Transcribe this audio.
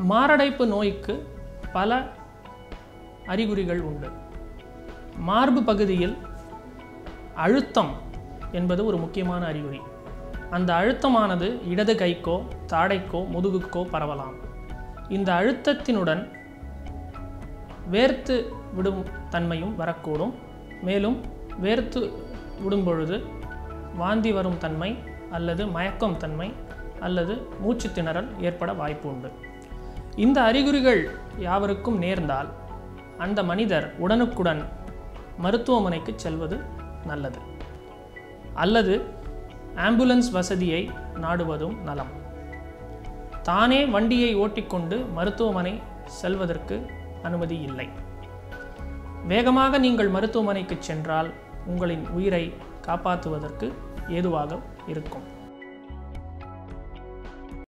மாரடைப்பு நோய்க்கு பல அறிகுறிகள் உண்டு மார்பு பகுதியில் அழுத்தம் என்பது ஒரு முக்கியமான அறிகுறி அந்த அழுத்தமானது இடது கைக்கோ தாடைக்கோ முதுகுக்கோ பரவலாம் இந்த அழுத்தத்தினுடன் வேர்த்து விடும் தன்மையும் வரக்கூடும் மேலும் வேர்த்து விடும் பொழுது வாந்தி வரும் தன்மை அல்லது மயக்கம் தன்மை அல்லது மூச்சு திணறல் ஏற்பட வாய்ப்பு உண்டு இந்த அறிகுறிகள் யாவருக்கும் நேர்ந்தால் அந்த மனிதர் உடனுக்குடன் மருத்துவமனைக்கு செல்வது நல்லது அல்லது ஆம்புலன்ஸ் வசதியை நாடுவதும் நலம் தானே வண்டியை ஓட்டிக்கொண்டு மருத்துவமனை செல்வதற்கு அனுமதி இல்லை வேகமாக நீங்கள் மருத்துவமனைக்கு சென்றால் உங்களின் உயிரை காப்பாற்றுவதற்கு ஏதுவாக இருக்கும்